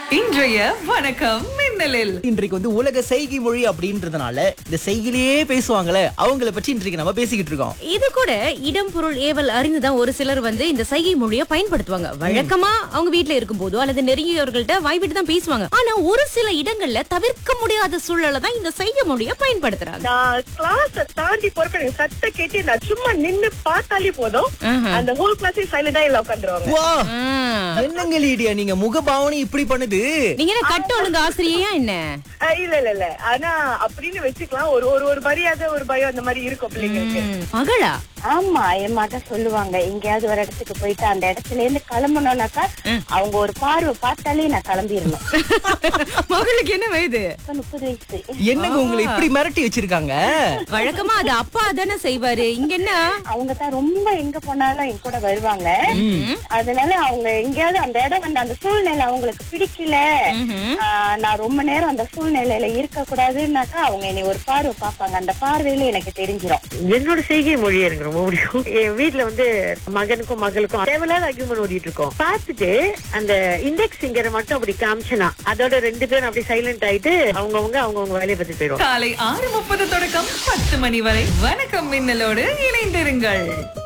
இன்றைய வணக்கம் மின்னலில் இன்றைக்கு வந்து உலக செய்கை மொழி அப்படின்றதுனால இந்த செய்கையிலேயே பேசுவாங்கல்ல அவங்கள பற்றி இன்றைக்கு நம்ம பேசிக்கிட்டு இருக்கோம் இது கூட இடம் பொருள் ஏவல் அறிந்துதான் ஒரு சிலர் வந்து இந்த சைகை மொழியை பயன்படுத்துவாங்க வழக்கமா அவங்க வீட்ல இருக்கும் போதோ அல்லது நெருங்கியவர்கள்ட்ட வாய்விட்டு தான் பேசுவாங்க ஆனா ஒரு சில இடங்கள்ல தவிர்க்க முடியாத சூழல்ல தான் இந்த சைகை மொழியை பயன்படுத்துறாங்க நான் கிளாஸ் தாண்டி போறப்ப எனக்கு சத்த கேட்டு நான் சும்மா நின்னு பார்த்தாலே போதும் அந்த ஹோல் கிளாஸே சைலண்டா இல்ல உட்காந்துருவாங்க வா ஆ. என்னங்க லீடியா நீங்க முகபாவனை இப்படி பண்ணுது நீங்க என்ன கட்ட ஒழுங்கு ஆசிரியையா என்ன இல்ல இல்ல இல்ல ஆனா அப்படின்னு வச்சுக்கலாம் ஒரு ஒரு ஒரு மரியாதை ஒரு பயம் அந்த மாதிரி இருக்கும் பிள்ளைங்களுக்கு ம், மகளா ஆமா என் மாட்ட சொல்லுவாங்க எங்கேயாவது ஒரு இடத்துக்கு போயிட்டு அந்த இடத்துல இருந்து கிளம்பணும்னாக்கா அவங்க ஒரு பார்வை பார்த்தாலே நான் கிளம்பிடணும் மகளுக்கு என்ன வயது இப்ப முப்பது வயசு என்னங்க உங்களை இப்படி மிரட்டி வச்சிருக்காங்க வழக்கமா அது அப்பா தானே செய்வாரு இங்க என்ன அவங்க தான் ரொம்ப எங்க போனாலும் என் கூட வருவாங்க அதனால அவங்க எங்கேயாவது அந்த இடம் வந்து அந்த சூழ்நிலை அவங்களுக்கு பிடிக்கல ஆஹ், நான் ரொம்ப நேரம் அந்த சூழ்நிலையில இருக்க கூடாதுன்னாக்கா அவங்க என்னை ஒரு பார்வை பார்ப்பாங்க அந்த பார்வையில எனக்கு தெரிஞ்சிடும் என்னோட செய்கை மொழி எனக்கு ரொம்ப பிடிக்கும் என் வீட்ல வந்து மகனுக்கும் மகளுக்கும் தேவையில்லாத அக்யூமெண்ட் ஓடிட்டு இருக்கோம் பார்த்துட்டு அந்த இண்டெக்ஸ் சிங்கரை மட்டும் அப்படி காமிச்சனா அதோட ரெண்டு பேரும் அப்படி சைலண்ட் ஆயிட்டு அவங்கவங்க அவங்கவங்க வேலையை பத்தி போயிடும் காலை ஆறு முப்பது தொடக்கம் பத்து மணி வரை வணக்கம் மின்னலோடு இணைந்திருங்கள்